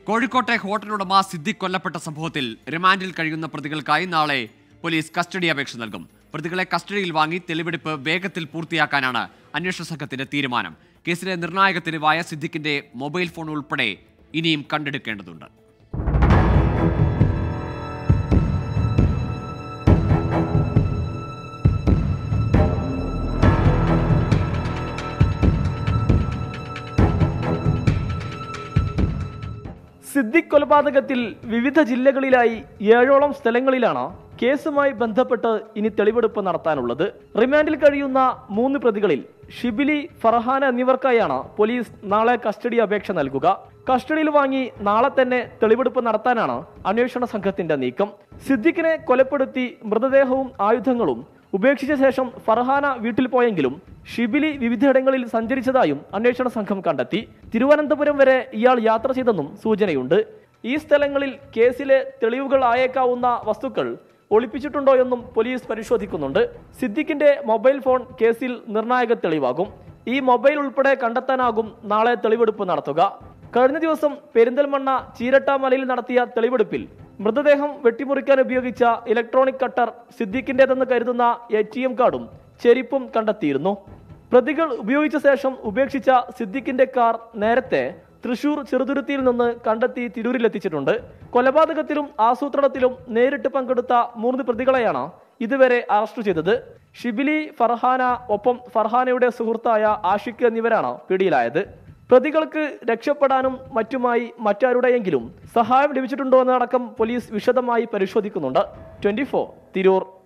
കോഴിക്കോട്ടെ ഹോട്ടലുടമ സിദ്ദിഖ് കൊല്ലപ്പെട്ട സംഭവത്തിൽ റിമാൻഡിൽ കഴിയുന്ന പ്രതികൾക്കായി നാളെ പോലീസ് കസ്റ്റഡി അപേക്ഷ നൽകും പ്രതികളെ കസ്റ്റഡിയിൽ വാങ്ങി തെളിവെടുപ്പ് വേഗത്തിൽ പൂർത്തിയാക്കാനാണ് അന്വേഷണ സംഘത്തിന്റെ തീരുമാനം കേസിലെ നിർണായക തെളിവായ സിദ്ദിഖിന്റെ മൊബൈൽ ഫോൺ ഉൾപ്പെടെ ഇനിയും കണ്ടെടുക്കേണ്ടതുണ്ട് സിദ്ദിഖ് കൊലപാതകത്തിൽ വിവിധ ജില്ലകളിലായി ഏഴോളം സ്ഥലങ്ങളിലാണ് കേസുമായി ബന്ധപ്പെട്ട് ഇനി തെളിവെടുപ്പ് നടത്താനുള്ളത് റിമാൻഡിൽ കഴിയുന്ന മൂന്ന് പ്രതികളിൽ ഷിബിലി ഫർഹാന എന്നിവർക്കായാണ് പോലീസ് നാളെ കസ്റ്റഡി അപേക്ഷ നൽകുക കസ്റ്റഡിയിൽ വാങ്ങി നാളെ തന്നെ തെളിവെടുപ്പ് നടത്താനാണ് അന്വേഷണ സംഘത്തിന്റെ നീക്കം സിദ്ദിഖിനെ കൊലപ്പെടുത്തി മൃതദേഹവും ആയുധങ്ങളും ഉപേക്ഷിച്ച ശേഷം ഫർഹാന വീട്ടിൽ പോയെങ്കിലും ഷിബിലി വിവിധയിടങ്ങളിൽ സഞ്ചരിച്ചതായും അന്വേഷണ സംഘം കണ്ടെത്തി തിരുവനന്തപുരം വരെ ഇയാൾ യാത്ര ചെയ്തെന്നും സൂചനയുണ്ട് ഈ സ്ഥലങ്ങളിൽ കേസിലെ തെളിവുകൾ ആയേക്കാവുന്ന വസ്തുക്കൾ ഒളിപ്പിച്ചിട്ടുണ്ടോ എന്നും പോലീസ് പരിശോധിക്കുന്നുണ്ട് സിദ്ദിഖിന്റെ മൊബൈൽ ഫോൺ കേസിൽ നിർണായക തെളിവാകും ഈ മൊബൈൽ ഉൾപ്പെടെ കണ്ടെത്താനാകും നാളെ തെളിവെടുപ്പ് നടത്തുക കഴിഞ്ഞ ദിവസം പെരിന്തൽമണ്ണ ചീരട്ടാമലയിൽ നടത്തിയ തെളിവെടുപ്പിൽ മൃതദേഹം വെട്ടിമുറിക്കാൻ ഉപയോഗിച്ച ഇലക്ട്രോണിക് കട്ടർ സിദ്ദീഖിന്റേതെന്ന് കരുതുന്ന എ ടി എം കാർഡും ചെരിപ്പും കണ്ടെത്തിയിരുന്നു പ്രതികൾ ഉപയോഗിച്ച ശേഷം ഉപേക്ഷിച്ച സിദ്ദീഖിന്റെ കാർ നേരത്തെ തൃശൂർ ചെറുതുരുത്തിയിൽ നിന്ന് കണ്ടെത്തി തിരൂരിലെത്തിച്ചിട്ടുണ്ട് കൊലപാതകത്തിലും ആസൂത്രണത്തിലും നേരിട്ട് പങ്കെടുത്ത മൂന്ന് പ്രതികളെയാണ് ഇതുവരെ അറസ്റ്റ് ചെയ്തത് ഷിബിലി ഫർഹാന ഒപ്പം ഫർഹാനയുടെ സുഹൃത്തായ ആഷിഖ് എന്നിവരാണ് പിടിയിലായത് പ്രതികൾക്ക് രക്ഷപ്പെടാനും മറ്റുമായി മറ്റാരുടെയെങ്കിലും സഹായം ലഭിച്ചിട്ടുണ്ടോ എന്നടക്കം പോലീസ് വിശദമായി പരിശോധിക്കുന്നുണ്ട് ട്വന്റി തിരൂർ